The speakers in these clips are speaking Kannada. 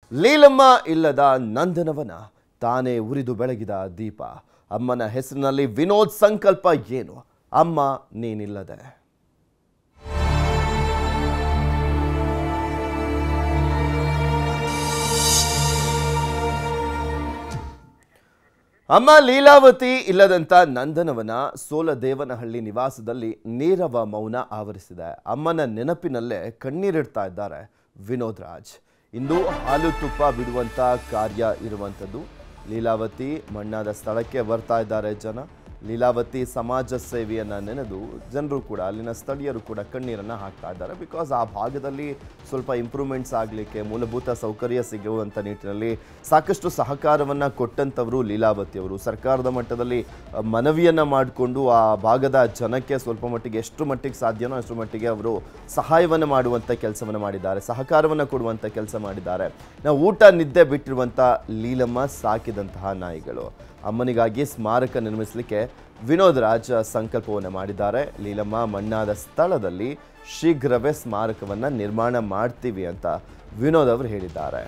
ಲೀಲಮ್ಮ ಇಲ್ಲದ ನಂದನವನ ತಾನೇ ಉರಿದು ಬೆಳಗಿದ ದೀಪ ಅಮ್ಮನ ಹೆಸರಿನಲ್ಲಿ ವಿನೋದ್ ಸಂಕಲ್ಪ ಏನು ಅಮ್ಮ ನೀನಿಲ್ಲದೆ ಅಮ್ಮ ಲೀಲಾವತಿ ಇಲ್ಲದಂತ ನಂದನವನ ಸೋಲದೇವನಹಳ್ಳಿ ನಿವಾಸದಲ್ಲಿ ನೀರವ ಮೌನ ಆವರಿಸಿದೆ ಅಮ್ಮನ ನೆನಪಿನಲ್ಲೇ ಕಣ್ಣೀರಿಡ್ತಾ ಇದ್ದಾರೆ ವಿನೋದ್ ರಾಜ್ ಇಂದು ಹಾಲು ತುಪ್ಪ ಬಿಡುವಂತ ಕಾರ್ಯ ಇರುವಂಥದ್ದು ಲೀಲಾವತಿ ಮಣ್ಣಾದ ಸ್ಥಳಕ್ಕೆ ಬರ್ತಾ ಇದ್ದಾರೆ ಜನ ಲೀಲಾವತಿ ಸಮಾಜ ಸೇವೆಯನ್ನ ನೆನೆದು ಜನರು ಕೂಡ ಅಲ್ಲಿನ ಸ್ಥಳೀಯರು ಕೂಡ ಕಣ್ಣೀರನ್ನ ಹಾಕ್ತಾ ಇದ್ದಾರೆ ಬಿಕಾಸ್ ಆ ಭಾಗದಲ್ಲಿ ಸ್ವಲ್ಪ ಇಂಪ್ರೂವ್ಮೆಂಟ್ಸ್ ಆಗಲಿಕ್ಕೆ ಮೂಲಭೂತ ಸೌಕರ್ಯ ಸಿಗುವಂಥ ನಿಟ್ಟಿನಲ್ಲಿ ಸಾಕಷ್ಟು ಸಹಕಾರವನ್ನ ಕೊಟ್ಟಂಥವರು ಲೀಲಾವತಿ ಅವರು ಸರ್ಕಾರದ ಮಟ್ಟದಲ್ಲಿ ಅಹ್, ಮನವಿಯನ್ನ ಮಾಡಿಕೊಂಡು ಆ ಭಾಗದ ಜನಕ್ಕೆ ಸ್ವಲ್ಪ ಮಟ್ಟಿಗೆ ಎಷ್ಟು ಮಟ್ಟಿಗೆ ಸಾಧ್ಯನೋ ಅಷ್ಟು ಮಟ್ಟಿಗೆ ಅವರು ಸಹಾಯವನ್ನು ಮಾಡುವಂಥ ಕೆಲಸವನ್ನು ಮಾಡಿದ್ದಾರೆ ಸಹಕಾರವನ್ನು ಕೊಡುವಂಥ ಕೆಲಸ ಮಾಡಿದ್ದಾರೆ ನಾವು ಊಟ ನಿದ್ದೆ ಬಿಟ್ಟಿರುವಂಥ ಲೀಲಮ್ಮ ಸಾಕಿದಂತಹ ನಾಯಿಗಳು ಅಮ್ಮನಿಗಾಗಿ ಸ್ಮಾರಕ ನಿರ್ಮಿಸಲಿಕ್ಕೆ ವಿನೋದ್ ರಾಜ್ ಸಂಕಲ್ಪವನ್ನು ಮಾಡಿದ್ದಾರೆ ಲೀಲಮ್ಮ ಮಣ್ಣಾದ ಸ್ಥಳದಲ್ಲಿ ಶೀಘ್ರವೇ ಸ್ಮಾರಕವನ್ನು ನಿರ್ಮಾಣ ಮಾಡ್ತೀವಿ ಅಂತ ವಿನೋದ್ ಅವರು ಹೇಳಿದ್ದಾರೆ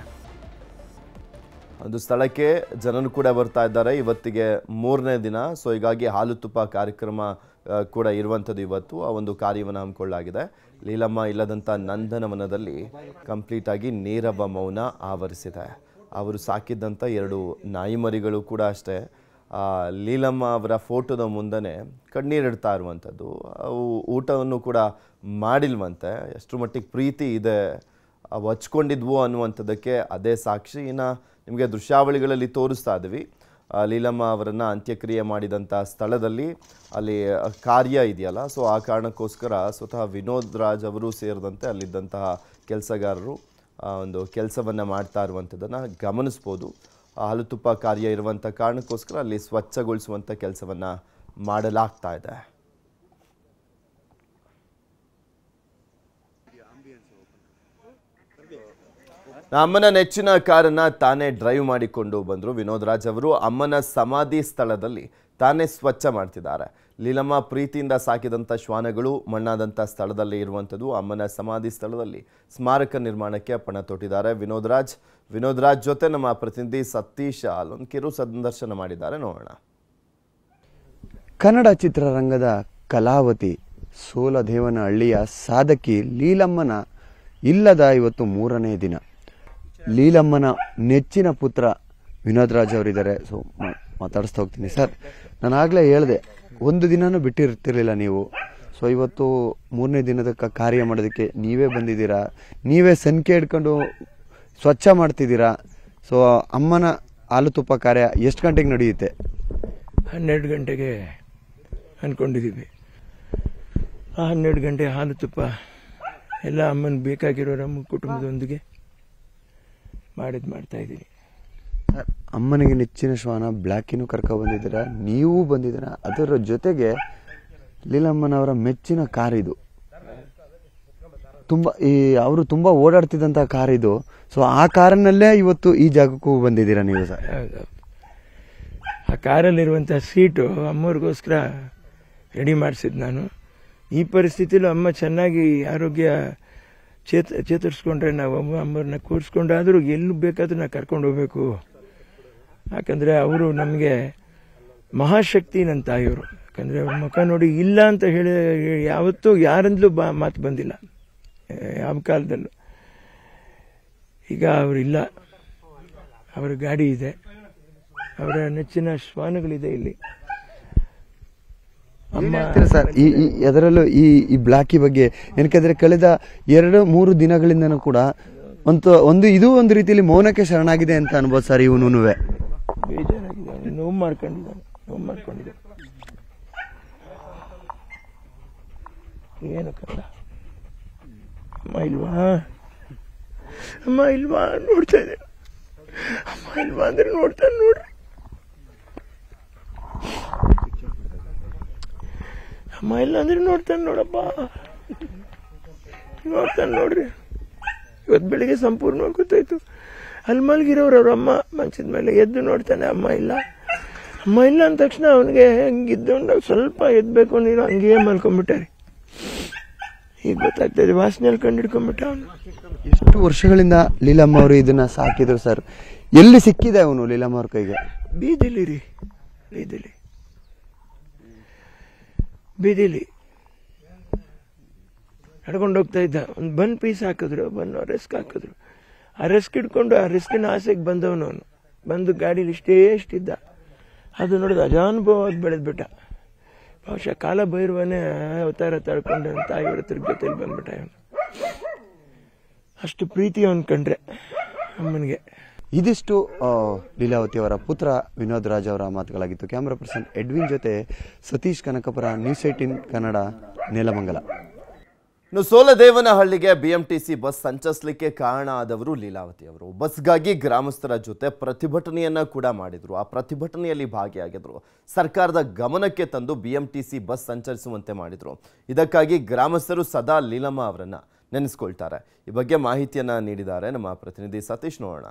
ಒಂದು ಸ್ಥಳಕ್ಕೆ ಜನರು ಕೂಡ ಬರ್ತಾ ಇದ್ದಾರೆ ಇವತ್ತಿಗೆ ಮೂರನೇ ದಿನ ಸೊ ಹೀಗಾಗಿ ಹಾಲು ತುಪ್ಪ ಕಾರ್ಯಕ್ರಮ ಆ, ಕೂಡ ಇರುವಂಥದ್ದು ಇವತ್ತು ಆ ಒಂದು ಕಾರ್ಯವನ್ನು ಹಮ್ಮಿಕೊಳ್ಳಲಾಗಿದೆ ಲೀಲಮ್ಮ ಇಲ್ಲದಂಥ ನಂದನವನದಲ್ಲಿ ಕಂಪ್ಲೀಟ್ ಆಗಿ ನೀರವ ಮೌನ ಆವರಿಸಿದೆ ಅವರು ಸಾಕಿದ್ದಂಥ ಎರಡು ನಾಯಿ ಮರಿಗಳು ಕೂಡ ಅಷ್ಟೇ ಆ, ಲೀಲಮ್ಮ ಅವರ ಫೋಟೋದ ಮುಂದೆನೇ ಕಣ್ಣೀರಿಡ್ತಾ ಇರುವಂಥದ್ದು ಅವು ಊಟವನ್ನು ಕೂಡ ಮಾಡಿಲ್ವಂತೆ ಎಷ್ಟು ಮಟ್ಟಿಗೆ ಪ್ರೀತಿ ಇದೆ ಅವು ಹಚ್ಕೊಂಡಿದ್ವು ಅನ್ನುವಂಥದ್ದಕ್ಕೆ ಅದೇ ಸಾಕ್ಷಿ ಇನ್ನು ನಿಮಗೆ ದೃಶ್ಯಾವಳಿಗಳಲ್ಲಿ ತೋರಿಸ್ತಾ ಇದ್ದೀವಿ ಆ, ಲೀಲಮ್ಮ ಅವರನ್ನು ಅಂತ್ಯಕ್ರಿಯೆ ಮಾಡಿದಂಥ ಸ್ಥಳದಲ್ಲಿ ಅಲ್ಲಿ ಆ, ಕಾರ್ಯ ಇದೆಯಲ್ಲ ಸೊ ಆ ಕಾರಣಕ್ಕೋಸ್ಕರ ಸ್ವತಃ ವಿನೋದ್ ರಾಜ್ ಅವರು ಸೇರಿದಂತೆ ಅಲ್ಲಿದ್ದಂತಹ ಕೆಲಸಗಾರರು ಆ, ಒಂದು ಕೆಲಸವನ್ನು ಮಾಡ್ತಾ ಇರುವಂಥದ್ದನ್ನು ಗಮನಿಸ್ಬೋದು ಆ ಹಾಲು ತುಪ್ಪ ಕಾರ್ಯ ಇರುವಂಥ ಕಾರಣಕ್ಕೋಸ್ಕರ ಅಲ್ಲಿ ಸ್ವಚ್ಛಗೊಳಿಸುವಂಥ ಕೆಲಸವನ್ನು ಮಾಡಲಾಗ್ತಾ ಇದೆ ಅಮ್ಮನ ನೆಚ್ಚಿನ ಕಾರನ್ನ ತಾನೇ ಡ್ರೈವ್ ಮಾಡಿಕೊಂಡು ಬಂದರು ವಿನೋದ್ ರಾಜ್ ಅವರು ಅಮ್ಮನ ಸಮಾಧಿ ಸ್ಥಳದಲ್ಲಿ ತಾನೇ ಸ್ವಚ್ಛ ಮಾಡ್ತಿದ್ದಾರೆ ಲೀಲಮ್ಮ ಪ್ರೀತಿಯಿಂದ ಸಾಕಿದಂಥ ಶ್ವಾನಗಳು ಮಣ್ಣಾದಂಥ ಸ್ಥಳದಲ್ಲಿ ಇರುವಂಥದ್ದು ಅಮ್ಮನ ಸಮಾಧಿ ಸ್ಥಳದಲ್ಲಿ ಸ್ಮಾರಕ ನಿರ್ಮಾಣಕ್ಕೆ ಪಣ ತೊಟ್ಟಿದ್ದಾರೆ ವಿನೋದ್ ರಾಜ್ ವಿನೋದ್ ರಾಜ್ ಜೊತೆ ನಮ್ಮ ಪ್ರತಿನಿಧಿ ಸತೀಶ್ ಅಲ್ಲೊಂದು ಕಿರು ಸಂದರ್ಶನ ಮಾಡಿದ್ದಾರೆ ನೋಡೋಣ ಕನ್ನಡ ಚಿತ್ರರಂಗದ ಕಲಾವತಿ ಸೋಲದೇವನಹಳ್ಳಿಯ ಸಾಧಕಿ ಲೀಲಮ್ಮನ ಇಲ್ಲದ ಇವತ್ತು ಮೂರನೇ ದಿನ ಲೀಲಮ್ಮನ ನೆಚ್ಚಿನ ಪುತ್ರ ವಿನೋದ್ ರಾಜ್ ಅವರಿದ್ದಾರೆ ಸೊ ಮಾ- ಮಾತಾಡಿಸ್ತಾ ಹೋಗ್ತೀನಿ ಸರ್ ನಾನು ಆಗಲೇ ಹೇಳಿದೆ ಒಂದು ದಿನನೂ ಬಿಟ್ಟಿರ್ತಿರ್ಲಿಲ್ಲ ನೀವು ಸೊ ಇವತ್ತು ಮೂರನೇ ದಿನದ ಕ- ಕಾರ್ಯ ಮಾಡೋದಕ್ಕೆ ನೀವೇ ಬಂದಿದ್ದೀರಾ ನೀವೇ ಸಂಖ್ಯೆ ಹಿಡ್ಕೊಂಡು ಸ್ವಚ್ಛ ಮಾಡ್ತಿದ್ದೀರಾ ಸೊ ಅಮ್ಮನ ಹಾಲು ತುಪ್ಪ ಕಾರ್ಯ ಎಷ್ಟು ಗಂಟೆಗೆ ನಡೆಯುತ್ತೆ ಹನ್ನೆರಡು ಗಂಟೆಗೆ ಅಂದ್ಕೊಂಡಿದ್ದೀವಿ ಆ ಹನ್ನೆರಡು ಗಂಟೆ ಹಾಲು ತುಪ್ಪ ಎಲ್ಲ ಅಮ್ಮನ ಬೇಕಾಗಿರೋ ನಮ್ಮ ಕುಟುಂಬದೊಂದಿಗೆ ಮಾಡಿದ್ ಮಾಡ್ತಾ ಇದ್ದೀನಿ ಅಮ್ಮನಿಗೆ ನೆಚ್ಚಿನ ಶ್ವಾನ ಬ್ಲ್ಯಾಕಿನೂ ಕರ್ಕೊ ಬಂದಿದ್ದೀರಾ ನೀವು ಬಂದಿದ್ದೀರಾ ಅದರ ಜೊತೆಗೆ ಲೀಲಮ್ಮನವರ ಮೆಚ್ಚಿನ ಕಾರ್ ಇದು ತುಂಬಾ ಈ ಅವರು ತುಂಬಾ ಓಡಾಡ್ತಿದ್ದಂತ ಕಾರ್ ಇದು ಸೊ ಆ ಕಾರಿನಲ್ಲೇ ಇವತ್ತು ಈ ಜಾಗಕ್ಕೂ ಬಂದಿದ್ದೀರಾ ನೀವು ಸರ್ ಹೌದೌದು ಆ ಕಾರಲ್ಲಿರುವಂಥ ಸೀಟು ಅಮ್ಮವ್ರಿಗೋಸ್ಕರ ರೆಡಿ ಮಾಡಿಸಿದ್ದು ನಾನು ಈ ಪರಿಸ್ಥಿತಿಲೂ ಅಮ್ಮ ಚೆನ್ನಾಗಿ ಆರೋಗ್ಯ ಚೇತ ಚೇತರಿಸ್ಕೊಂಡ್ರೆ ನಾವು ಅಮ್ಮ ಅಮ್ಮವ್ರನ್ನ ಕೂರಿಸ್ಕೊಂಡಾದರೂ ಎಲ್ಲಿ ಬೇಕಾದ್ರೂ ನಾವು ಕರ್ಕೊಂಡು ಹೋಗ್ಬೇಕು ಯಾಕಂದರೆ ಅವರು ನಮಗೆ ಮಹಾಶಕ್ತಿ ನನ್ನ ತಾಯಿಯವರು ಯಾಕಂದರೆ ಅವ್ರ ಮುಖ ನೋಡಿ ಇಲ್ಲ ಅಂತ ಹೇಳಿ ಯಾವತ್ತೂ ಯಾರಿಂದಲೂ ಬಾ ಮಾತು ಬಂದಿಲ್ಲ ಯಾವ ಕಾಲದಲ್ಲೂ ಈಗ ಅವರಿಲ್ಲ ಅವರ ಗಾಡಿ ಇದೆ ಅವರ ನೆಚ್ಚಿನ ಶ್ವಾನಗಳಿದೆ ಇಲ್ಲಿ ಅಮ್ಮ ಸರ್ ಈ ಈ- ಅದರಲ್ಲೂ ಈ ಈ ಬ್ಲಾಕಿ ಬಗ್ಗೆ ಏನಕ್ಕೆಂದ್ರೆ ಕಳೆದ ಎರಡು ಮೂರು ದಿನಗಳಿಂದನೂ ಕೂಡ ಒಂದು ಒಂದು ಇದು ಒಂದು ರೀತಿಯಲ್ಲಿ ಮೌನಕ್ಕೆ ಶರಣಾಗಿದೆ ಅಂತ ಅನ್ಬೋದು ಸರ್ ಇವನುವೆ ಬೇಜಾರಾಗಿದೆ ಅವನು ನೋವು ಮಾಡ್ಕೊಂಡಿದ್ದಾನೆ ನೋವು ಮಾಡ್ಕೊಂಡಿದ್ದಾನೆ ಏನು ಕಂದ ಅಮ್ಮ ಇಲ್ವಾ ಅಮ್ಮ ಇಲ್ವಾ ನೋಡ್ತಾ ಇದ್ದೆ ಅಮ್ಮ ಇಲ್ವಾ ಅಂದ್ರೆ ನೋಡ್ತಾನೆ ನೋಡ್ರಿ ಅಮ್ಮ ಇಲ್ಲ ಅಂದ್ರೆ ನೋಡ್ತಾನೆ ನೋಡಪ್ಪ ನೋಡ್ತಾನೆ ನೋಡ್ರಿ ಇವತ್ತು ಬೆಳಿಗ್ಗೆ ಸಂಪೂರ್ಣವಾಗಿ ಗೊತ್ತಾಯ್ತು ಅಲ್ಲಿ ಮಲಗಿರೋರು ಅವ್ರ ಅಮ್ಮ ಮಂಚದ ಮೇಲೆ ಎದ್ದು ನೋಡ್ತಾನೆ ಅಮ್ಮ ಇಲ್ಲ ಅಮ್ಮ ಇಲ್ಲ ಅಂದ ತಕ್ಷಣ ಅವನಿಗೆ ಹಂಗಿದ್ದು ಸ್ವಲ್ಪ ಎದ್ಬೇಕು ನೀನು ಹಂಗೇ ಮಲ್ಕೊಂಡ್ಬಿಟ್ಟಾರೆ ಈಗ ಗೊತ್ತಾಗ್ತಾ ಇದೆ ವಾಸನೆಯಲ್ಲಿ ಕಂಡು ಹಿಡ್ಕೊಂಡ್ಬಿಟ್ಟ ಅವನು ಎಷ್ಟು ವರ್ಷಗಳಿಂದ ಲೀಲಮ್ಮ ಅವರು ಇದನ್ನ ಸಾಕಿದ್ರು ಸರ್ ಎಲ್ಲಿ ಸಿಕ್ಕಿದೆ ಅವನು ಲೀಲಮ್ಮ ಅವ್ರ ಕೈಗೆ ಬೀದಿಲಿ ರೀ ಬೀದಿಲಿ ಬೀದಿಲಿ ನಡ್ಕೊಂಡು ಹೋಗ್ತಾ ಇದ್ದ ಒಂದು ಬನ್ ಪೀಸ್ ಹಾಕಿದ್ರು ಬನ್ ರಿಸ್ಕ್ ಹಾಕಿದ್ರು ಆ ರಿಸ್ಕ್ ಇಟ್ಕೊಂಡು ಆ ರಿಸ್ಕಿನ ಆಸೆಗೆ ಬಂದವನು ಅವನು ಬಂದು ಗಾಡೀಲಿ ಇಷ್ಟೇ ಇಷ್ಟಿದ್ದ ಅದು ನೋಡಿದ ಅಜಾನುಭವವಾಗಿ ಬೆಳೆದ್ಬಿಟ್ಟ ಬಹುಶಃ ಕಾಲ ಭೈರವನೇ ಅವತಾರ ತಳ್ಕೊಂಡು ತಾಯಿಯವ್ರ ಹತ್ರ ಜೊತೆಲಿ ಬಂದ್ಬಿಟ್ಟ ಇವನು ಅಷ್ಟು ಪ್ರೀತಿ ಅವನ್ ಕಂಡ್ರೆ ಅಮ್ಮನಿಗೆ ಇದಿಷ್ಟು ಆ, ಲೀಲಾವತಿ ಅವರ ಪುತ್ರ ವಿನೋದ್ ರಾಜ್ ಅವರ ಮಾತುಗಳಾಗಿತ್ತು ಕ್ಯಾಮ್ರಾ ಪರ್ಸನ್ ಎಡ್ವಿನ್ ಜೊತೆ ಸತೀಶ್ ಕನಕಪುರ ನ್ಯೂಸ್ ಏಟಿನ್ ಕನ್ನಡ ನೆಲಮಂಗಲ ಇನ್ನು ಸೋಲದೇವನಹಳ್ಳಿಗೆ ಬಿಎಂಟಿಸಿ ಬಸ್ ಸಂಚರಿಸಲಿಕ್ಕೆ ಕಾರಣ ಆದವರು ಲೀಲಾವತಿ ಅವರು ಬಸ್ಗಾಗಿ ಗ್ರಾಮಸ್ಥರ ಜೊತೆ ಪ್ರತಿಭಟನೆಯನ್ನ ಕೂಡ ಮಾಡಿದ್ರು ಆ ಪ್ರತಿಭಟನೆಯಲ್ಲಿ ಭಾಗಿಯಾಗಿದ್ರು ಸರ್ಕಾರದ ಗಮನಕ್ಕೆ ತಂದು ಬಿಎಂಟಿಸಿ ಬಸ್ ಸಂಚರಿಸುವಂತೆ ಮಾಡಿದ್ರು ಇದಕ್ಕಾಗಿ ಗ್ರಾಮಸ್ಥರು ಸದಾ ಲೀಲಮ್ಮ ಅವರನ್ನ ನೆನೆಸ್ಕೊಳ್ತಾರೆ ಈ ಬಗ್ಗೆ ಮಾಹಿತಿಯನ್ನ ನೀಡಿದ್ದಾರೆ ನಮ್ಮ ಪ್ರತಿನಿಧಿ ಸತೀಶ್ ನೋಡೋಣ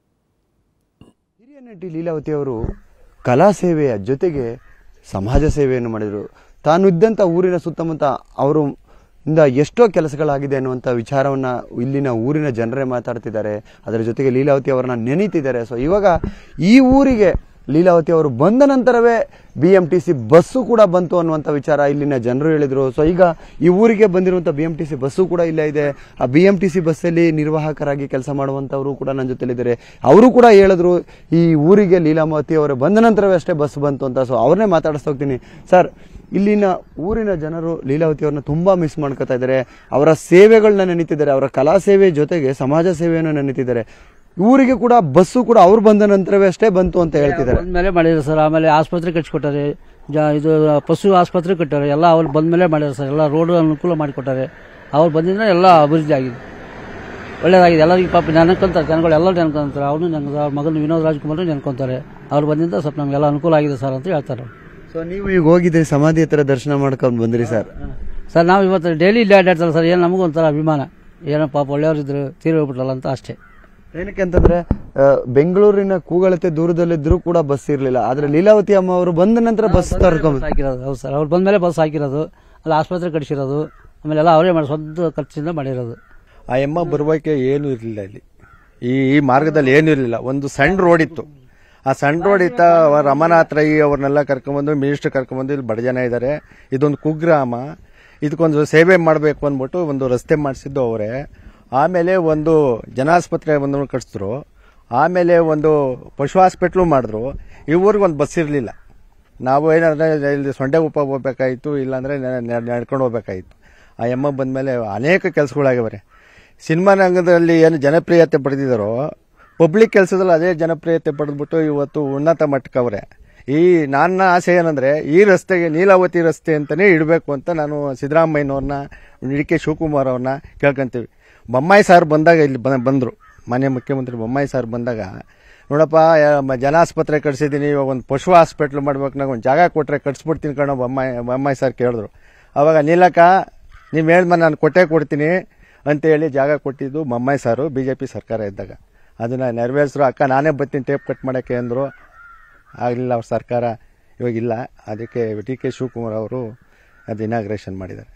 ಹಿರಿಯ ನಟಿ ಲೀಲಾವತಿ ಅವರು ಕಲಾ ಸೇವೆಯ ಜೊತೆಗೆ ಸಮಾಜ ಸೇವೆಯನ್ನು ಮಾಡಿದರು ತಾನು ಇದ್ದಂಥ ಊರಿನ ಸುತ್ತಮುತ್ತ ಅವರು ಇಂದ ಎಷ್ಟೋ ಕೆಲಸಗಳಾಗಿದೆ ಅನ್ನುವಂಥ ವಿಚಾರವನ್ನ ಇಲ್ಲಿನ ಊರಿನ ಜನರೇ ಮಾತಾಡ್ತಿದ್ದಾರೆ ಅದರ ಜೊತೆಗೆ ಲೀಲಾವತಿ ಅವರನ್ನ ನೆನೀತಿದ್ದಾರೆ ಸೊ ಇವಾಗ ಈ ಊರಿಗೆ ಲೀಲಾವತಿ ಅವರು ಬಂದ ನಂತರವೇ B M T C bus ಕೂಡ ಬಂತು ಅನ್ನುವಂಥ ವಿಚಾರ ಇಲ್ಲಿನ ಜನರು ಹೇಳಿದ್ರು ಸೊ ಈಗ ಈ ಊರಿಗೆ ಬಂದಿರುವಂಥ B M T C bus ಕೂಡ ಇಲ್ಲೇ ಇದೆ ಆ ಬಿ ಎಂ ಟಿ ಸಿ ಬಸ್ಸಲ್ಲಿ ನಿರ್ವಾಹಕರಾಗಿ ಕೆಲಸ ಮಾಡುವಂಥವರು ಕೂಡ ನನ್ನ ಜೊತೆಲಿದ್ದಾರೆ ಅವರು ಕೂಡ ಹೇಳಿದ್ರು ಈ ಊರಿಗೆ ಲೀಲಾವತಿ ಅವರು ಬಂದ ನಂತರವೇ ಅಷ್ಟೇ ಬಸ್ ಬಂತು ಅಂತ ಸೊ ಅವ್ರನ್ನೇ ಮಾತಾಡಿಸ್ತಾ ಹೋಗ್ತೀನಿ ಸರ್ ಇಲ್ಲಿನ ಊರಿನ ಜನರು ಲೀಲಾವತಿ ಅವ್ರನ್ನ ತುಂಬಾ ಮಿಸ್ ಮಾಡ್ಕೊತಾ ಇದ್ದಾರೆ ಅವರ ಸೇವೆಗಳನ್ನ ನೆನೀತಿದ್ದಾರೆ ಅವರ ಕಲಾ ಸೇವೆ ಜೊತೆಗೆ ಸಮಾಜ ಸೇವೆಯನ್ನು ನೆನೀತಿದ್ದಾರೆ ಊರಿಗೆ ಕೂಡ ಬಸ್ಸು ಕೂಡ ಅವ್ರು ಬಂದ ನಂತರವೇ ಅಷ್ಟೇ ಬಂತು ಅಂತ ಹೇಳ್ತಿದ್ದಾರೆ ಬಂದ್ಮೇಲೆ ಮಾಡಿದ್ರು ಸರ್ ಆಮೇಲೆ ಆಸ್ಪತ್ರೆ ಕಟ್ಸಿಕೊಟ್ಟಾರೆ ಜ ಇದು ಪಶು ಆಸ್ಪತ್ರೆ ಕಟ್ಟಾರೆ ಎಲ್ಲ ಅವ್ರು ಬಂದ್ಮೇಲೆ ಮಾಡಿದ್ರು ಸರ್ ಎಲ್ಲ ರೋಡ್ ಅನುಕೂಲ ಮಾಡಿಕೊಟ್ಟಾರೆ ಅವ್ರು ಬಂದಿಂದ ಎಲ್ಲ ಅಭಿವೃದ್ಧಿ ಆಗಿದೆ ಒಳ್ಳೇದಾಗಿದೆ ಎಲ್ಲರಿಗೂ ಪಾಪ ನೆನ್ಕೊಂತಾರೆ ಜನಗಳು ಎಲ್ಲರೂ ನೆನ್ಕೊಂತಾರೆ ಅವ್ರನ್ನೂ ನೆನ್ಕೊಂತಾರೆ ಅವ್ರ ಮಗನ ವಿನೋದ್ ರಾಜ್ಕುಮಾರ್ ನೆನ್ಕೊಂತಾರೆ ಅವ್ರು ಬಂದಿಂದ ಸ್ವಲ್ಪ ನಮಗೆಲ್ಲ ಅನುಕೂಲ ಆಗಿದೆ ಸರ್ ಅಂತ ಹೇಳ್ತಾರೆ ಅವ್ರು. ಸೊ ನೀವು ಈಗ ಹೋಗಿದ್ರಿ ಸಮಾಧಿ ಹತ್ರ ದರ್ಶನ ಮಾಡ್ಕೊಂಡು ಬಂದ್ರಿ ಸರ್ ಸರ್ ನಾವು ಇವತ್ತು ಡೈಲಿ ಇಲ್ಲೇ ಅಡ್ಡಾಡ್ತಾರೆ ಸರ್ ಏನು ನಮಗೂ ಒಂಥರ ಅಭಿಮಾನ ಏನೋ ಪಾಪ ಒಳ್ಳೆಯವರಿದ್ರು ತೀರಿ ಹೋಗ್ಬಿಟ್ರಲ್ಲ ಅಂತ ಅಷ್ಟೇ ಏನಕ್ಕೆ ಅಂತಂದ್ರೆ ಆ, ಬೆಂಗಳೂರಿನ ಕೂಗಳತೆ ದೂರದಲ್ಲಿದ್ರು ಕೂಡ ಬಸ್ ಇರ್ಲಿಲ್ಲ ಆದ್ರೆ ಲೀಲಾವತಿ ಅಮ್ಮ ಅವರು ಬಂದ ನಂತರ ಬಸ್ ತರ್ಕೊಂಡ್ ಬಸ್ ಹಾಕಿರೋದು ಹೌದು ಸರ್ ಅವ್ರು ಬಂದ್ಮೇಲೆ ಬಸ್ ಹಾಕಿರೋದು ಅಲ್ಲಿ ಆಸ್ಪತ್ರೆ ಕಟ್ಸಿರೋದು ಆಮೇಲೆ ಎಲ್ಲ ಅವರೇ ಮಾಡಿ ಸ್ವಂತ ಖರ್ಚಿಂದ ಮಾಡಿರೋದು ಆ ಎಮ್ಮ ಬರುವಕ್ಕೆ ಏನೂ ಇರಲಿಲ್ಲ ಇಲ್ಲಿ ಈ ಈ ಮಾರ್ಗದಲ್ಲಿ ಏನೂ ಇರಲಿಲ್ಲ ಒಂದು ಸಣ್ಣ ರೋಡ್ ಇತ್ತು ಆ ಸಣ್ಣ ರೋಡ್ ಇತ್ತ ಅವ ರಮನಾಥ್ ರೈ ಅವ್ರನ್ನೆಲ್ಲ ಕರ್ಕೊಂಬಂದು ಮಿನಿಸ್ಟರ್ ಕರ್ಕೊಂಬಂದು ಇಲ್ಲಿ ಬಡ ಜನ ಇದ್ದಾರೆ ಇದೊಂದು ಕುಗ್ರಾಮ ಇದಕ್ಕೊಂದು ಸೇವೆ ಮಾಡಬೇಕು ಅಂದ್ಬಿಟ್ಟು ಒಂದು ರಸ್ತೆ ಮಾಡಿಸಿದ್ದು ಅವರೇ ಆಮೇಲೆ ಒಂದು ಜನಾಸ್ಪತ್ರೆ ಒಂದು ಕಟ್ಸಿದ್ರು ಆಮೇಲೆ ಒಂದು ಪಶು ಹಾಸ್ಪಿಟ್ಲು ಮಾಡಿದ್ರು ಈ ಊರಿಗೆ ಒಂದು ಬಸ್ ಇರಲಿಲ್ಲ ನಾವು ಏನಾದ್ರೆ ಇಲ್ಲಿ ಸೊಂಡೆ ಉಪ ಹೋಗ್ಬೇಕಾಯ್ತು ಇಲ್ಲಾಂದ್ರೆ ನೆ- ನೆ- ನಡ್ಕೊಂಡು ಹೋಗ್ಬೇಕಾಯ್ತು ಆ ಎಮ್ಮ ಬಂದ್ಮೇಲೆ ಅನೇಕ ಕೆಲಸಗಳಾಗಿವೆ ಸಿನಿಮಾ ರಂಗದಲ್ಲಿ ಏನು ಜನಪ್ರಿಯತೆ ಪಡೆದಿದ್ದಾರೋ ಪಬ್ಲಿಕ್ ಕೆಲಸದಲ್ಲಿ ಅದೇ ಜನಪ್ರಿಯತೆ ಪಡೆದ್ಬಿಟ್ಟು ಇವತ್ತು ಉನ್ನತ ಮಟ್ಟಕ್ಕವ್ರೆ ಈ ನನ್ನ ಆಸೆ ಏನಂದ್ರೆ ಈ ರಸ್ತೆಗೆ ನೀಲಾವತಿ ರಸ್ತೆ ಅಂತಾನೆ ಇಡಬೇಕು ಅಂತ ನಾನು ಸಿದ್ದರಾಮಯ್ಯನವ್ರನ್ನ ಡಿ ಕೆ ಶಿವಕುಮಾರ್ ಅವ್ರನ್ನ ಕೇಳ್ಕೊಂತೀವಿ ಬೊಮ್ಮಾಯಿ ಸಾರ್ ಬಂದಾಗ ಇಲ್ಲಿ ಬ- ಬಂದ್ರು ಮಾನ್ಯ ಮುಖ್ಯಮಂತ್ರಿ ಬೊಮ್ಮಾಯಿ ಸಾರ್ ಬಂದಾಗ ನೋಡಪ್ಪ ಯಾ- ಮ- ಜನಾಸ್ಪತ್ರೆ ಕಟ್ಸಿದ್ದೀನಿ ಇವಾಗ ಒಂದು ಪಶು ಹಾಸ್ಪಿಟ್ಲ್ ಮಾಡ್ಬೇಕು ನಂಗೆ ಒಂದು ಜಾಗ ಕೊಟ್ರೆ ಕಟ್ಸ್ಬಿಡ್ತೀನಿ ಕಣೋ ಬೊಮ್ಮಾಯಿ ಬೊಮ್ಮಾಯಿ ಸರ್ ಕೇಳಿದ್ರು ಅವಾಗ ನೀಲಕ್ಕ ನೀವು ಹೇಳ್ಮ ನಾನು ಕೊಟ್ಟೆ ಕೊಡ್ತೀನಿ ಅಂತ ಹೇಳಿ ಜಾಗ ಕೊಟ್ಟಿದ್ದು ಬೊಮ್ಮಾಯಿ ಸಾರು ಬಿ ಜೆ ಪಿ ಸರ್ಕಾರ ಇದ್ದಾಗ ಅದನ್ನ ನೆರವೇರಿಸಿದ್ರು ಅಕ್ಕ ನಾನೇ ಬರ್ತೀನಿ ಟೇಪ್ ಕಟ್ ಮಾಡೋಕ್ಕೆ ಅಂದರು ಆಗಲಿಲ್ಲ ಅವ್ರ ಸರ್ಕಾರ ಇವಾಗಿಲ್ಲ ಅದಕ್ಕೆ ಡಿ ಕೆ ಶಿವಕುಮಾರ್ ಅವರು ಅದು ಇನಾಗ್ರೇಷನ್ ಮಾಡಿದ್ದಾರೆ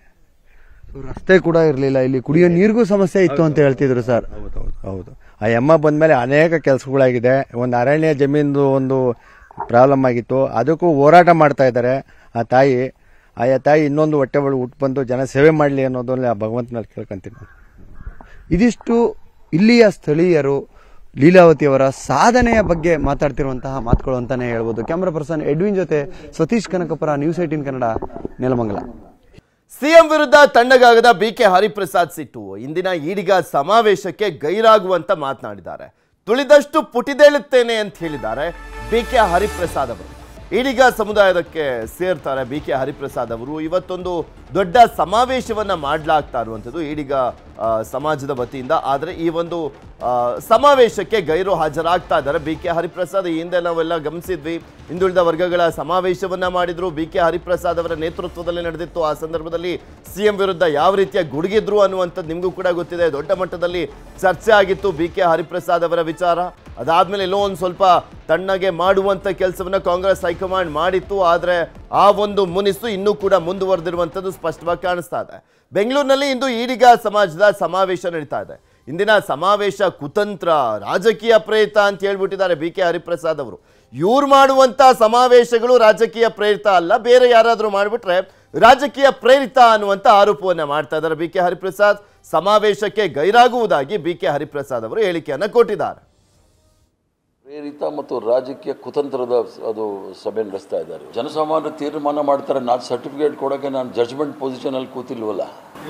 ರಸ್ತೆ ಕೂಡ ಇರ್ಲಿಲ್ಲ ಇಲ್ಲಿ ಕುಡಿಯೋ ನೀರಿಗೂ ಸಮಸ್ಯೆ ಇತ್ತು ಅಂತ ಹೇಳ್ತಿದ್ರು ಸರ್ ಹೌದೌದು ಹೌದು ಆ ಎಮ್ಮ ಬಂದ್ಮೇಲೆ ಅನೇಕ ಕೆಲಸಗಳಾಗಿದೆ ಒಂದು ಅರಣ್ಯ ಜಮೀನು ಒಂದು ಪ್ರಾಬ್ಲಮ್ ಆಗಿತ್ತು ಅದಕ್ಕೂ ಹೋರಾಟ ಮಾಡ್ತಾ ಇದ್ದಾರೆ ಆ ತಾಯಿ ಆಯಾ ತಾಯಿ ಇನ್ನೊಂದು ಹೊಟ್ಟೆ ಒಳಗೆ ಹುಟ್ಟು ಬಂದು ಜನ ಸೇವೆ ಮಾಡಲಿ ಅನ್ನೋದನ್ನ ಆ ಭಗವಂತನಲ್ಲಿ ಕೇಳ್ಕೊಂತೀನಿ ನಾನು ಇದಿಷ್ಟು ಇಲ್ಲಿಯ ಸ್ಥಳೀಯರು ಲೀಲಾವತಿಯವರ ಸಾಧನೆಯ ಬಗ್ಗೆ ಮಾತಾಡ್ತಿರುವಂತಹ ಮಾತುಗಳು ಅಂತಾನೆ ಹೇಳ್ಬೋದು ಕ್ಯಾಮ್ರಾ ಪರ್ಸನ್ ಎಡ್ವಿನ್ ಜೊತೆ Satish Kanakapura news eighteen Kannada Nelamangala CM ವಿರುದ್ಧ ತಣ್ಣಗಾಗದ ಬಿಕೆ ಹರಿಪ್ರಸಾದ್ ಸಿಟ್ಟು ಇಂದಿನ ಈಡಿಗ ಸಮಾವೇಶಕ್ಕೆ ಗೈರಾಗುವಂತ ಮಾತನಾಡಿದ್ದಾರೆ ತುಳಿದಷ್ಟು ಪುಟಿದೇಳುತ್ತೇನೆ ಅಂತ ಹೇಳಿದ್ದಾರೆ ಬಿಕೆ ಹರಿಪ್ರಸಾದ್ ಅವರು ಈಡಿಗ ಸಮುದಾಯದಕ್ಕೆ ಸೇರ್ತಾರೆ ಬಿಕೆ ಹರಿಪ್ರಸಾದ್ ಅವರು ಇವತ್ತೊಂದು ದೊಡ್ಡ ಸಮಾವೇಶವನ್ನ ಮಾಡಲಾಗ್ತಾ ಇರುವಂಥದ್ದು ಈಡಿಗ ಆ, ಸಮಾಜದ ವತಿಯಿಂದ ಆದರೆ ಈ ಒಂದು ಆ, ಸಮಾವೇಶಕ್ಕೆ ಗೈರು ಹಾಜರಾಗ್ತಾ ಇದ್ದಾರೆ ಬಿ ಕೆ ಹರಿಪ್ರಸಾದ್ ಈ ಹಿಂದೆ ನಾವೆಲ್ಲ ಗಮನಿಸಿದ್ವಿ ಹಿಂದುಳಿದ ವರ್ಗಗಳ ಸಮಾವೇಶವನ್ನ ಮಾಡಿದ್ರು ಬಿ ಕೆ ಹರಿಪ್ರಸಾದ್ ಅವರ ನೇತೃತ್ವದಲ್ಲಿ ನಡೆದಿತ್ತು ಆ ಸಂದರ್ಭದಲ್ಲಿ ಸಿಎಂ ವಿರುದ್ಧ ಯಾವ ರೀತಿಯ ಗುಡುಗಿದ್ರು ಅನ್ನುವಂಥದ್ದು ನಿಮಗೂ ಕೂಡ ಗೊತ್ತಿದೆ ದೊಡ್ಡ ಮಟ್ಟದಲ್ಲಿ ಚರ್ಚೆ ಆಗಿತ್ತು ಬಿ ಕೆ ಹರಿಪ್ರಸಾದ್ ಅವರ ವಿಚಾರ ಅದಾದ್ಮೇಲೆ ಎಲ್ಲೋ ಒಂದು ಸ್ವಲ್ಪ ತಣ್ಣಗೆ ಮಾಡುವಂತ ಕೆಲಸವನ್ನ ಕಾಂಗ್ರೆಸ್ ಹೈಕಮಾಂಡ್ ಮಾಡಿತ್ತು ಆದ್ರೆ ಆ ಒಂದು ಮುನಿಸು ಇನ್ನೂ ಕೂಡ ಮುಂದುವರೆದಿರುವಂಥದ್ದು ಸ್ಪಷ್ಟವಾಗಿ ಕಾಣಿಸ್ತಾ ಇದೆ ಬೆಂಗಳೂರಿನಲ್ಲಿ ಇಂದು ಈಡಿಗ ಸಮಾಜದ ಸಮಾವೇಶ ನಡೀತಾ ಇದೆ ಇಂದಿನ ಸಮಾವೇಶ ಕುತಂತ್ರ ರಾಜಕೀಯ ಪ್ರೇರಿತ ಅಂತ ಹೇಳ್ಬಿಟ್ಟಿದ್ದಾರೆ ಬಿ ಕೆ ಹರಿಪ್ರಸಾದ್ ಅವರು ಇವ್ರು ಮಾಡುವಂತ ಸಮಾವೇಶಗಳು ರಾಜಕೀಯ ಪ್ರೇರಿತ ಅಲ್ಲ ಬೇರೆ ಯಾರಾದರೂ ಮಾಡಿಬಿಟ್ರೆ ರಾಜಕೀಯ ಪ್ರೇರಿತ ಅನ್ನುವಂತ ಆರೋಪವನ್ನ ಮಾಡ್ತಾ ಇದ್ದಾರೆ ಬಿ ಕೆ ಹರಿಪ್ರಸಾದ್ ಸಮಾವೇಶಕ್ಕೆ ಗೈರಾಗುವುದಾಗಿ ಬಿ ಕೆ ಹರಿಪ್ರಸಾದ್ ಅವರು ಹೇಳಿಕೆಯನ್ನ ಕೊಟ್ಟಿದ್ದಾರೆ ಪ್ರೇರಿತ ಮತ್ತು ರಾಜಕೀಯ ಕುತಂತ್ರದ ಸ- ಅದು ಸಭೆ ನಡೆಸ್ತಾ ಇದ್ದಾರೆ ಜನಸಾಮಾನ್ಯರು ತೀರ್ಮಾನ ಮಾಡ್ತಾರೆ ನಾನು ಸರ್ಟಿಫಿಕೇಟ್ ಕೊಡೋಕೆ ನಾನು ಜಡ್ಜ್ಮೆಂಟ್ ಪೊಸಿಷನಲ್ಲಿ ಕೂತಿಲ್ವಲ್ಲ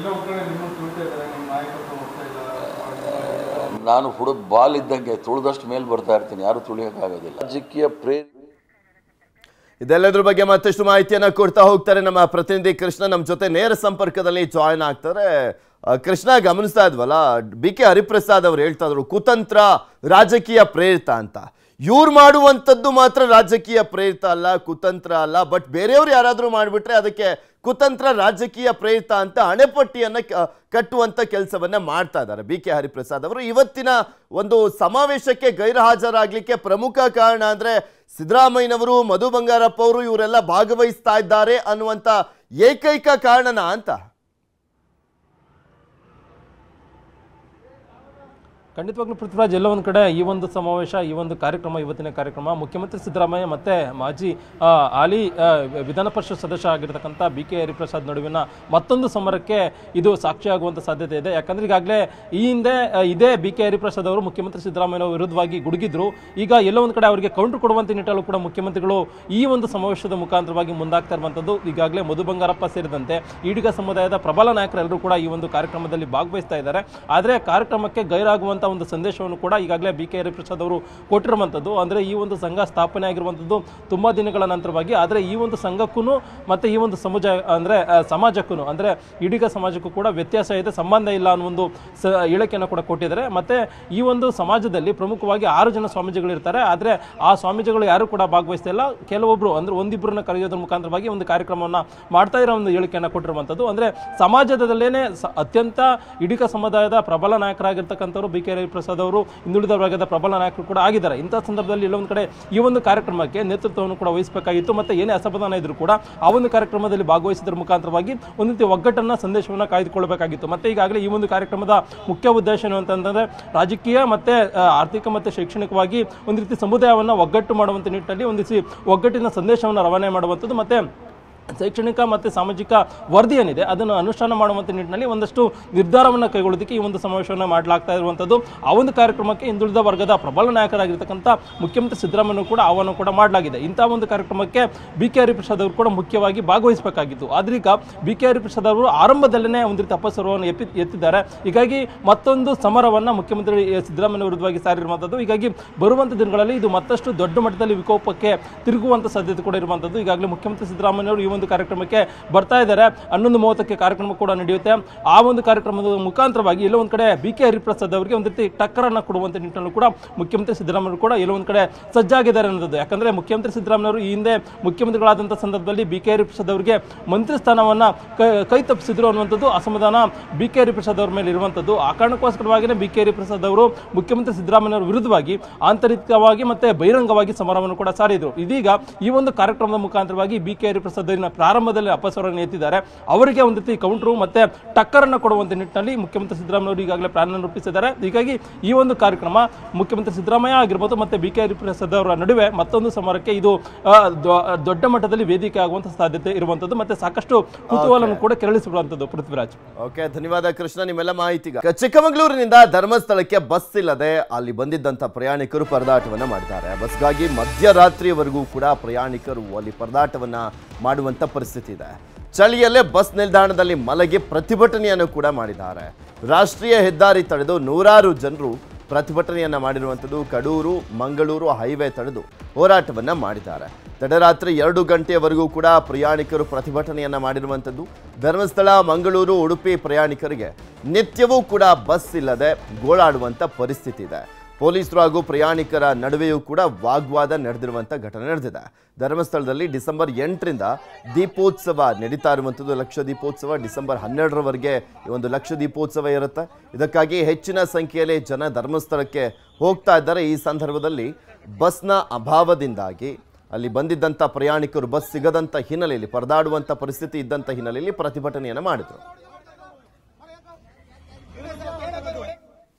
ನಾನು ಹುಡುಗ ಬಾಲ್ ಇದ್ದಂಗೆ ತುಳಿದಷ್ಟು ಮೇಲೆ ಬರ್ತಾ ಇರ್ತೀನಿ ಯಾರು ತುಳಿಯೋಕ್ಕಾಗೋದಿಲ್ಲ ರಾಜಕೀಯ ಪ್ರೇರಿ ಇದೆಲ್ಲದ್ರ ಬಗ್ಗೆ ಮತ್ತಷ್ಟು ಮಾಹಿತಿಯನ್ನ ಕೊಡ್ತಾ ಹೋಗ್ತಾರೆ ನಮ್ಮ ಪ್ರತಿನಿಧಿ ಕೃಷ್ಣ ನಮ್ಮ ಜೊತೆ ನೇರ ಸಂಪರ್ಕದಲ್ಲಿ ಜಾಯ್ನ್ ಆಗ್ತಾರೆ ಆ, ಕೃಷ್ಣ ಗಮನಿಸ್ತಾ ಇದ್ವಲ್ಲ ಬಿ ಕೆ ಹರಿಪ್ರಸಾದ್ ಅವರು ಹೇಳ್ತಾ ಇದ್ರು ಕುತಂತ್ರ ರಾಜಕೀಯ ಪ್ರೇರಿತ ಅಂತ ಇವ್ರು ಮಾಡುವಂಥದ್ದು ಮಾತ್ರ ರಾಜಕೀಯ ಪ್ರೇರಿತ ಅಲ್ಲ ಕುತಂತ್ರ ಅಲ್ಲ ಬಟ್ ಬೇರೆಯವ್ರು ಯಾರಾದರೂ ಮಾಡಿಬಿಟ್ರೆ ಅದಕ್ಕೆ ಕುತಂತ್ರ ರಾಜಕೀಯ ಪ್ರೇರಿತ ಅಂತ ಹಣೆಪಟ್ಟಿಯನ್ನ ಕ- ಕಟ್ಟುವಂತ ಕೆಲಸವನ್ನ ಮಾಡ್ತಾ ಇದ್ದಾರೆ ಬಿ ಕೆ ಹರಿಪ್ರಸಾದ್ ಅವರು ಇವತ್ತಿನ ಒಂದು ಸಮಾವೇಶಕ್ಕೆ ಗೈರು ಹಾಜರಾಗ್ಲಿಕ್ಕೆ ಪ್ರಮುಖ ಕಾರಣ ಅಂದ್ರೆ ಸಿದ್ದರಾಮಯ್ಯನವರು ಮಧು ಬಂಗಾರಪ್ಪ ಅವರು ಇವರೆಲ್ಲ ಭಾಗವಹಿಸ್ತಾ ಇದ್ದಾರೆ ಅನ್ನುವಂತ ಏಕೈಕ ಕಾರಣನ ಅಂತ ಖಂಡಿತವಾಗ್ಲೂ ಪೃಥ್ವಿರಾಜ್ ಎಲ್ಲ ಒಂದು ಕಡೆ ಈ ಒಂದು ಸಮಾವೇಶ ಈ ಒಂದು ಕಾರ್ಯಕ್ರಮ ಇವತ್ತಿನ ಕಾರ್ಯಕ್ರಮ ಮುಖ್ಯಮಂತ್ರಿ ಸಿದ್ದರಾಮಯ್ಯ ಮತ್ತೆ ಮಾಜಿ ಆ, ಹಾಲಿ ಆ, ವಿಧಾನ ಪರಿಷತ್ ಸದಸ್ಯ ಆಗಿರ್ತಕ್ಕಂಥ ಬಿ ಕೆ ಹರಿಪ್ರಸಾದ್ ನಡುವಿನ ಮತ್ತೊಂದು ಸಮರಕ್ಕೆ ಇದು ಸಾಕ್ಷಿಯಾಗುವಂಥ ಸಾಧ್ಯತೆ ಇದೆ ಯಾಕಂದ್ರೆ ಈಗಾಗಲೇ ಈ ಹಿಂದೆ ಆ, ಇದೇ ಬಿ ಕೆ ಹರಿಪ್ರಸಾದ್ ಅವರು ಮುಖ್ಯಮಂತ್ರಿ ಸಿದ್ದರಾಮಯ್ಯ ಅವರ ವಿರುದ್ಧವಾಗಿ ಗುಡುಗಿದ್ರು ಈಗ ಎಲ್ಲೋ ಒಂದು ಕಡೆ ಅವರಿಗೆ ಕೌಂಟರ್ ಕೊಡುವಂತ ನಿಟ್ಟಲ್ಲೂ ಕೂಡ ಮುಖ್ಯಮಂತ್ರಿಗಳು ಈ ಒಂದು ಸಮಾವೇಶದ ಮುಖಾಂತರವಾಗಿ ಮುಂದಾಗ್ತಾ ಇರುವಂಥದ್ದು ಈಗಾಗಲೇ ಮಧು ಬಂಗಾರಪ್ಪ ಸೇರಿದಂತೆ ಈಡಿಗ ಸಮುದಾಯದ ಪ್ರಬಲ ನಾಯಕರೆಲ್ಲರೂ ಕೂಡ ಈ ಒಂದು ಕಾರ್ಯಕ್ರಮದಲ್ಲಿ ಭಾಗವಹಿಸ್ತಾ ಇದ್ದಾರೆ ಆದರೆ ಕಾರ್ಯಕ್ರಮಕ್ಕೆ ಗೈರಾಗುವಂಥ ಒಂದು ಸಂದೇಶವನ್ನು ಕೂಡ ಈಗಾಗಲೇ ಬಿ ಕೆ ಹರಿಪ್ರಸಾದ್ ಅವರು ಕೊಟ್ಟಿರುವಂಥದ್ದು ಅಂದರೆ ಈ ಒಂದು ಸಂಘ ಸ್ಥಾಪನೆ ಆಗಿರುವಂಥದ್ದು ತುಂಬ ದಿನಗಳ ನಂತರವಾಗಿ ಆದರೆ ಈ ಒಂದು ಸಂಘಕ್ಕೂ ಮತ್ತು ಈ ಒಂದು ಸಮುಜ ಅಂದರೆ ಸಮಾಜಕ್ಕೂ ಅಂದರೆ ಈಡಿಗ ಸಮಾಜಕ್ಕೂ ಕೂಡ ವ್ಯತ್ಯಾಸ ಇದೆ ಸಂಬಂಧ ಇಲ್ಲ ಅನ್ನೋ ಒಂದು ಸ ಹೇಳಿಕೆಯನ್ನು ಕೂಡ ಕೊಟ್ಟಿದ್ದಾರೆ ಮತ್ತು ಈ ಒಂದು ಸಮಾಜದಲ್ಲಿ ಪ್ರಮುಖವಾಗಿ ಆರು ಜನ ಸ್ವಾಮೀಜಿಗಳು ಇರ್ತಾರೆ ಆದರೆ ಆ ಸ್ವಾಮೀಜಿಗಳು ಯಾರು ಕೂಡ ಭಾಗವಹಿಸ್ತಾ ಇಲ್ಲ ಕೆಲವೊಬ್ಬರು ಅಂದರೆ ಒಂದಿಬ್ಬರನ್ನ ಕರೆಯೋದ್ರ ಮುಖಾಂತರವಾಗಿ ಒಂದು ಕಾರ್ಯಕ್ರಮವನ್ನು ಮಾಡ್ತಾ ಇರೋ ಒಂದು ಹೇಳಿಕೆಯನ್ನು ಕೊಟ್ಟಿರುವಂಥದ್ದು ಅಂದರೆ ಸಮಾಜದಲ್ಲೇನೆ ಸ- ಅತ್ಯಂತ ಇಡಿಕ ಸಮುದಾಯದ ಪ್ರಬಲ ನಾಯಕರಾಗಿರ್ತಕ್ಕಂಥವ್ರು ಬಿ ಕೆ ಪ್ರಸಾದ್ ಅವರು ಹಿಂದುಳಿದ ವರ್ಗದ ಪ್ರಬಲ ನಾಯಕರು ಕೂಡ ಆಗಿದ್ದಾರೆ ಇಂಥ ಸಂದರ್ಭದಲ್ಲಿ ಇಲ್ಲೊಂದು ಕಡೆ ಈ ಒಂದು ಕಾರ್ಯಕ್ರಮಕ್ಕೆ ನೇತೃತ್ವವನ್ನು ಕೂಡ ವಹಿಸಬೇಕಾಗಿತ್ತು ಮತ್ತೆ ಏನೇ ಅಸಮಾಧಾನ ಇದ್ರೂ ಕೂಡ ಆ ಒಂದು ಕಾರ್ಯಕ್ರಮದಲ್ಲಿ ಭಾಗವಹಿಸಿದ್ರ ಮುಖಾಂತರವಾಗಿ ಒಂದು ರೀತಿ ಒಗ್ಗಟ್ಟನ್ನ ಸಂದೇಶವನ್ನು ಕಾಯ್ದುಕೊಳ್ಬೇಕಾಗಿತ್ತು ಮತ್ತೆ ಈಗಾಗಲೇ ಈ ಒಂದು ಕಾರ್ಯಕ್ರಮದ ಮುಖ್ಯ ಉದ್ದೇಶ ಏನು ಅಂತಂದ್ರೆ ರಾಜಕೀಯ ಮತ್ತೆ ಆ, ಆರ್ಥಿಕ ಮತ್ತೆ ಶೈಕ್ಷಣಿಕವಾಗಿ ಒಂದು ರೀತಿ ಸಮುದಾಯವನ್ನು ಒಗ್ಗಟ್ಟು ಮಾಡುವಂತ ನಿಟ್ಟಿನಲ್ಲಿ ಒಂದು ರೀತಿ ಒಗ್ಗಟ್ಟಿನ ಸಂದೇಶವನ್ನು ರವಾನೆ ಮಾಡುವಂಥದ್ದು ಮತ್ತೆ ಶೈಕ್ಷಣಿಕ ಮತ್ತು ಸಾಮಾಜಿಕ ವರದಿ ಏನಿದೆ ಅದನ್ನು ಅನುಷ್ಠಾನ ಮಾಡುವಂಥ ನಿಟ್ಟಿನಲ್ಲಿ ಒಂದಷ್ಟು ನಿರ್ಧಾರವನ್ನು ಕೈಗೊಳ್ಳೋದಕ್ಕೆ ಈ ಒಂದು ಸಮಾವೇಶವನ್ನು ಮಾಡಲಾಗ್ತಾ ಇರುವಂಥದ್ದು ಆ ಒಂದು ಕಾರ್ಯಕ್ರಮಕ್ಕೆ ಹಿಂದುಳಿದ ವರ್ಗದ ಪ್ರಬಲ ನಾಯಕರಾಗಿರ್ತಕ್ಕಂಥ ಮುಖ್ಯಮಂತ್ರಿ ಸಿದ್ದರಾಮಯ್ಯ ಕೂಡ ಆಹ್ವಾನ ಕೂಡ ಮಾಡಲಾಗಿದೆ ಇಂಥ ಒಂದು ಕಾರ್ಯಕ್ರಮಕ್ಕೆ ಬಿ ಕೆ ಹರಿಪ್ರಸಾದ್ ಅವರು ಕೂಡ ಮುಖ್ಯವಾಗಿ ಭಾಗವಹಿಸಬೇಕಾಗಿತ್ತು ಆದ್ರೆ ಈಗ ಬಿ ಕೆ ಹರಿಪ್ರಸಾದ್ ಅವರು ಆರಂಭದಲ್ಲೇ ಒಂದು ರೀತಿ ಅಪಸ್ವರವನ್ನು ಎತ್ತಿ ಎತ್ತಿದ್ದಾರೆ ಹೀಗಾಗಿ ಮತ್ತೊಂದು ಸಮರವನ್ನು ಮುಖ್ಯಮಂತ್ರಿ ಸಿದ್ದರಾಮಯ್ಯ ವಿರುದ್ಧವಾಗಿ ಸಾರಿರುವಂಥದ್ದು ಹೀಗಾಗಿ ಬರುವಂಥ ದಿನಗಳಲ್ಲಿ ಇದು ಮತ್ತಷ್ಟು ದೊಡ್ಡ ಮಟ್ಟದಲ್ಲಿ ವಿಕೋಪಕ್ಕೆ ತಿರುಗುವಂಥ ಸಾಧ್ಯತೆ ಕೂಡ ಇರುವಂಥದ್ದು ಈಗಾಗಲೇ ಮುಖ್ಯಮಂತ್ರಿ ಸಿದ್ದರಾಮಯ್ಯ ಅವರು ಈ ಒಂದು ಕಾರ್ಯಕ್ರಮಕ್ಕೆ ಬರ್ತಾ ಇದ್ದಾರೆ ಹನ್ನೊಂದು ಮೂವತ್ತಕ್ಕೆ ಕಾರ್ಯಕ್ರಮ ಕೂಡ ನಡೆಯುತ್ತೆ ಆ ಒಂದು ಕಾರ್ಯಕ್ರಮದ ಮುಖಾಂತರವಾಗಿ ಎಲ್ಲೋ ಒಂದು ಕಡೆ ಬಿ ಕೆ ಹರಿಪ್ರಸಾದ್ ಅವರಿಗೆ ಒಂದು ರೀತಿ ಟಕ್ಕರನ್ನು ಕೊಡುವಂಥ ನಿಟ್ಟಿನಲ್ಲೂ ಕೂಡ ಮುಖ್ಯಮಂತ್ರಿ ಸಿದ್ದರಾಮಯ್ಯ ಕೂಡ ಎಲ್ಲೋ ಒಂದು ಕಡೆ ಸಜ್ಜಾಗಿದ್ದಾರೆ ಅನ್ನೋದು ಯಾಕಂದ್ರೆ ಮುಖ್ಯಮಂತ್ರಿ ಸಿದ್ದರಾಮಯ್ಯ ಅವರು ಈ ಹಿಂದೆ ಮುಖ್ಯಮಂತ್ರಿಗಳಾದಂಥ ಸಂದರ್ಭದಲ್ಲಿ ಬಿ ಕೆ ಹರಿಪ್ರಸಾದ್ ಅವರಿಗೆ ಮಂತ್ರಿ ಸ್ಥಾನವನ್ನು ಕೈ ತಪ್ಪಿಸಿದ್ರು ಅನ್ನುವಂಥದ್ದು ಅಸಮಾಧಾನ ಬಿ ಕೆ ಹರಿಪ್ರಸಾದ್ ಅವರ ಮೇಲೆ ಇರುವಂಥದ್ದು ಆ ಕಾರಣಕ್ಕೋಸ್ಕರವಾಗಿಯೇ ಬಿ ಕೆ ಹರಿಪ್ರಸಾದ್ ಅವರು ಮುಖ್ಯಮಂತ್ರಿ ಸಿದ್ದರಾಮಯ್ಯ ಅವರ ವಿರುದ್ಧವಾಗಿ ಆಂತರಿಕವಾಗಿ ಮತ್ತೆ ಬಹಿರಂಗವಾಗಿ ಸಮರವನ್ನು ಕೂಡ ಸಾರಿದ್ರು ಇದೀಗ ಈ ಒಂದು ಕಾರ್ಯಕ್ರಮದ ಮುಖಾಂತರವಾಗಿ ಬಿ ಕೆ ಹರಿಪ್ರಸಾದ್ ಅವರಿನ ಪ್ರಾರಂಭದಲ್ಲಿ ಅಪಸ್ವರವನ್ನು ಎತ್ತಿದ್ದಾರೆ ಅವರಿಗೆ ಒಂದು ರೀತಿ ಕೌಂಟ್ರು ಮತ್ತೆ ಟಕ್ಕರನ್ನು ಕೊಡುವಂತ ನಿಟ್ಟಿನಲ್ಲಿ ಮುಖ್ಯಮಂತ್ರಿ ಸಿದ್ದರಾಮಯ್ಯ ಅವರು ಈಗಾಗಲೇ ಪ್ಲಾನ್ ಅನ್ನು ರೂಪಿಸಿದ್ದಾರೆ ಹೀಗಾಗಿ ಈ ಒಂದು ಕಾರ್ಯಕ್ರಮ ಮುಖ್ಯಮಂತ್ರಿ ಸಿದ್ದರಾಮಯ್ಯ ಆಗಿರ್ಬೋದು ಮತ್ತೆ ಬಿ ಕೆ ಹರಿಪ್ರಸಾದ್ ಅವರ ನಡುವೆ ಮತ್ತೊಂದು ಸಮರಕ್ಕೆ ಇದು ಆ, ದೊ- ದೊಡ್ಡ ಮಟ್ಟದಲ್ಲಿ ವೇದಿಕೆ ಆಗುವಂತ ಸಾಧ್ಯತೆ ಇರುವಂತದ್ದು ಮತ್ತೆ ಸಾಕಷ್ಟು ಕುತೂಹಲವನ್ನು ಕೂಡ ಕೆರಳಿಸಿಬಿಡುವಂಥದ್ದು ಪೃಥ್ವಿರಾಜ್ ಓಕೆ ಧನ್ಯವಾದ ಕೃಷ್ಣ ನಿಮ್ಮೆಲ್ಲ ಮಾಹಿತಿಗೆ ಚಿಕ್ಕಮಗಳೂರಿನಿಂದ ಧರ್ಮಸ್ಥಳಕ್ಕೆ ಬಸ್ ಇಲ್ಲದೆ ಅಲ್ಲಿ ಬಂದಿದ್ದಂತ ಪ್ರಯಾಣಿಕರು ಪರದಾಟವನ್ನ ಮಾಡಿದ್ದಾರೆ ಬಸ್ಗಾಗಿ ಮಧ್ಯರಾತ್ರಿಯವರೆಗೂ ಕೂಡ ಪ್ರಯಾಣಿಕರು ಅಲ್ಲಿ ಪರದಾಟವನ್ನ ಮಾಡುವಂತ ಪರಿಸ್ಥಿತಿ ಇದೆ ಚಳಿಯಲ್ಲೇ ಬಸ್ ನಿಲ್ದಾಣದಲ್ಲಿ ಮಲಗಿ ಪ್ರತಿಭಟನೆಯನ್ನು ಕೂಡ ಮಾಡಿದ್ದಾರೆ ರಾಷ್ಟ್ರೀಯ ಹೆದ್ದಾರಿ ತಡೆದು ನೂರಾರು ಜನರು ಪ್ರತಿಭಟನೆಯನ್ನ ಮಾಡಿರುವಂಥದ್ದು ಕಡೂರು ಮಂಗಳೂರು ಹೈವೇ ತಡೆದು ಹೋರಾಟವನ್ನ ಮಾಡಿದ್ದಾರೆ ತಡರಾತ್ರಿ ಎರಡು ಗಂಟೆಯವರೆಗೂ ಕೂಡ ಪ್ರಯಾಣಿಕರು ಪ್ರತಿಭಟನೆಯನ್ನ ಮಾಡಿರುವಂಥದ್ದು ಧರ್ಮಸ್ಥಳ ಮಂಗಳೂರು ಉಡುಪಿ ಪ್ರಯಾಣಿಕರಿಗೆ ನಿತ್ಯವೂ ಕೂಡ ಬಸ್ ಇಲ್ಲದೆ ಗೋಳಾಡುವಂಥ ಪರಿಸ್ಥಿತಿ ಇದೆ ಪೊಲೀಸರು ಹಾಗೂ ಪ್ರಯಾಣಿಕರ ನಡುವೆಯೂ ಕೂಡ ವಾಗ್ವಾದ ನಡೆದಿರುವಂಥ ಘಟನೆ ನಡೆದಿದೆ ಧರ್ಮಸ್ಥಳದಲ್ಲಿ ಡಿಸೆಂಬರ್ ಎಂಟರಿಂದ ದೀಪೋತ್ಸವ ನಡೀತಾ ಇರುವಂಥದ್ದು ಲಕ್ಷ ದೀಪೋತ್ಸವ ಡಿಸೆಂಬರ್ ಹನ್ನೆರಡರವರೆಗೆ ಈ ಒಂದು ಲಕ್ಷ ದೀಪೋತ್ಸವ ಇರುತ್ತೆ ಇದಕ್ಕಾಗಿ ಹೆಚ್ಚಿನ ಸಂಖ್ಯೆಯಲ್ಲಿ ಜನ ಧರ್ಮಸ್ಥಳಕ್ಕೆ ಹೋಗ್ತಾ ಇದ್ದಾರೆ ಈ ಸಂದರ್ಭದಲ್ಲಿ ಬಸ್ನ ಅಭಾವದಿಂದಾಗಿ ಅಲ್ಲಿ ಬಂದಿದ್ದಂಥ ಪ್ರಯಾಣಿಕರು ಬಸ್ ಸಿಗದಂಥ ಹಿನ್ನೆಲೆಯಲ್ಲಿ ಪರದಾಡುವಂಥ ಪರಿಸ್ಥಿತಿ ಇದ್ದಂಥ ಹಿನ್ನೆಲೆಯಲ್ಲಿ ಪ್ರತಿಭಟನೆಯನ್ನು ಮಾಡಿದರು